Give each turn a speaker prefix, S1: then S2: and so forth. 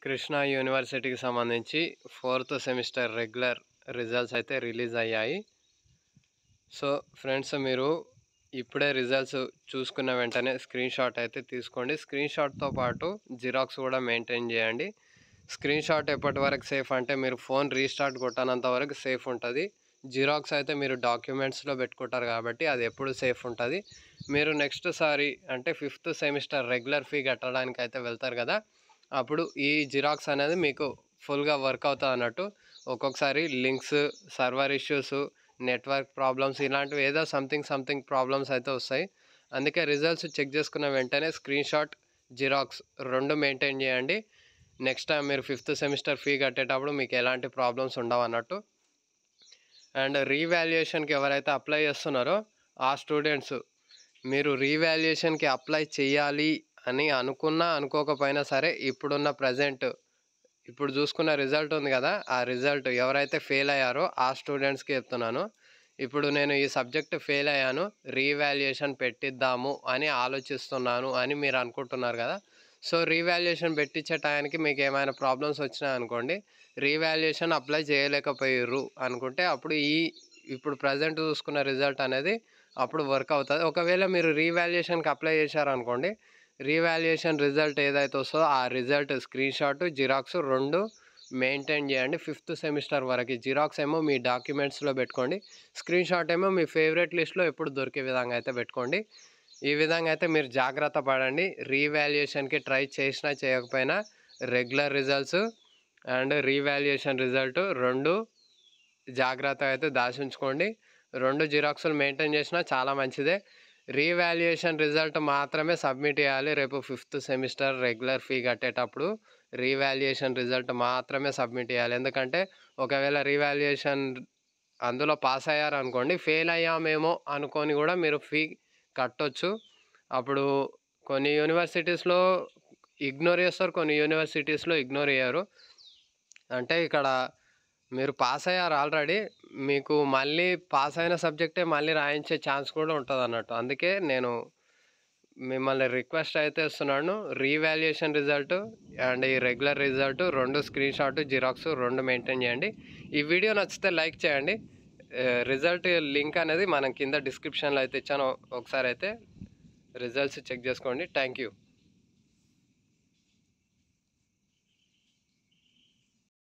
S1: కృష్ణా యూనివర్సిటీకి సంబంధించి fourth semester regular results అయితే రిలీజ్ అయ్యాయి సో ఫ్రెండ్స్ మీరు ఇప్పుడే రిజల్ట్స్ చూసుకున్న వెంటనే స్క్రీన్ షాట్ అయితే తీసుకోండి స్క్రీన్ షాట్తో పాటు జిరాక్స్ కూడా మెయింటైన్ చేయండి స్క్రీన్ షాట్ ఎప్పటి వరకు సేఫ్ అంటే మీరు ఫోన్ రీస్టార్ట్ కొట్టనంత వరకు సేఫ్ ఉంటుంది జిరాక్స్ అయితే మీరు డాక్యుమెంట్స్లో పెట్టుకుంటారు కాబట్టి అది ఎప్పుడు సేఫ్ ఉంటుంది మీరు నెక్స్ట్ సారి అంటే ఫిఫ్త్ సెమిస్టర్ రెగ్యులర్ ఫీ కట్టడానికి అయితే వెళ్తారు కదా అప్పుడు ఈ జిరాక్స్ అనేది మీకు ఫుల్గా వర్క్ అవుతుంది అన్నట్టు ఒక్కొక్కసారి links server issues network problems ఇలాంటివి ఏదో సంథింగ్ సంథింగ్ ప్రాబ్లమ్స్ అయితే వస్తాయి అందుకే రిజల్ట్స్ చెక్ చేసుకున్న వెంటనే స్క్రీన్ షాట్ జిరాక్స్ రెండు మెయింటైన్ చేయండి నెక్స్ట్ టైం మీరు ఫిఫ్త్ సెమిస్టర్ ఫీ కట్టేటప్పుడు మీకు ఎలాంటి ప్రాబ్లమ్స్ ఉండవు అన్నట్టు అండ్ రీవాల్యుయేషన్కి ఎవరైతే అప్లై చేస్తున్నారో ఆ స్టూడెంట్స్ మీరు రీవాల్యుయేషన్కి అప్లై చేయాలి అని అనుకున్నా అనుకోకపోయినా సరే ఇప్పుడున్న ప్రజెంట్ ఇప్పుడు చూసుకున్న రిజల్ట్ ఉంది కదా ఆ రిజల్ట్ ఎవరైతే ఫెయిల్ అయ్యారో ఆ స్టూడెంట్స్కి చెప్తున్నాను ఇప్పుడు నేను ఈ సబ్జెక్ట్ ఫెయిల్ అయ్యాను రీవాల్యుయేషన్ పెట్టిద్దాము అని ఆలోచిస్తున్నాను అని మీరు అనుకుంటున్నారు కదా సో రీవాల్యుయేషన్ పెట్టించే టయానికి మీకు ఏమైనా ప్రాబ్లమ్స్ వచ్చినాయి అనుకోండి రీవాల్యుయేషన్ అప్లై చేయలేకపోయారు అనుకుంటే అప్పుడు ఈ ఇప్పుడు ప్రజెంట్ చూసుకున్న రిజల్ట్ అనేది అప్పుడు వర్క్ అవుతుంది ఒకవేళ మీరు రీవాల్యుయేషన్కి అప్లై చేశారనుకోండి రీవాల్యుయేషన్ రిజల్ట్ ఏదైతే వస్తుందో ఆ రిజల్ట్ స్క్రీన్ షాట్ జిరాక్స్ రెండు మెయింటైన్ చేయండి ఫిఫ్త్ సెమిస్టర్ వరకు జిరాక్స్ ఏమో మీ డాక్యుమెంట్స్లో పెట్టుకోండి స్క్రీన్ షాట్ ఏమో మీ ఫేవరెట్ లిస్ట్లో ఎప్పుడు దొరికే విధంగా అయితే పెట్టుకోండి ఈ విధంగా అయితే మీరు జాగ్రత్త పడండి రీవాల్యుయేషన్కి ట్రై చేసినా చేయకపోయినా regular results and revaluation result రెండు జాగ్రత్త అయితే దాచుంచుకోండి రెండు జిరాక్స్లు మెయింటైన్ చేసినా చాలా మంచిదే రీవాల్యుయేషన్ రిజల్ట్ మాత్రమే సబ్మిట్ చేయాలి రేపు ఫిఫ్త్ సెమిస్టర్ రెగ్యులర్ ఫీ కట్టేటప్పుడు రీవాల్యుయేషన్ రిజల్ట్ మాత్రమే సబ్మిట్ చేయాలి ఎందుకంటే ఒకవేళ రీవాల్యుయేషన్ అందులో పాస్ అయ్యారు అనుకోండి ఫెయిల్ అయ్యామేమో అనుకొని కూడా మీరు ఫీ కట్టొచ్చు అప్పుడు కొన్ని యూనివర్సిటీస్లో ఇగ్నోర్ చేస్తారు కొన్ని యూనివర్సిటీస్లో ఇగ్నోర్ చేయరు అంటే ఇక్కడ మీరు పాస్ అయ్యారు ఆల్రెడీ మీకు మళ్ళీ పాస్ అయిన సబ్జెక్టే మళ్ళీ రాయించే ఛాన్స్ కూడా ఉంటుంది అన్నట్టు అందుకే నేను మిమ్మల్ని రిక్వెస్ట్ అయితే ఇస్తున్నాను రీవాల్యుయేషన్ రిజల్ట్ అండ్ ఈ రెగ్యులర్ రిజల్ట్ రెండు స్క్రీన్ షాట్ జిరాక్స్ రెండు మెయింటైన్ చేయండి ఈ వీడియో నచ్చితే లైక్ చేయండి రిజల్ట్ లింక్ అనేది మనం కింద డిస్క్రిప్షన్లో అయితే ఇచ్చాను ఒకసారి అయితే రిజల్ట్స్ చెక్ చేసుకోండి థ్యాంక్ యూ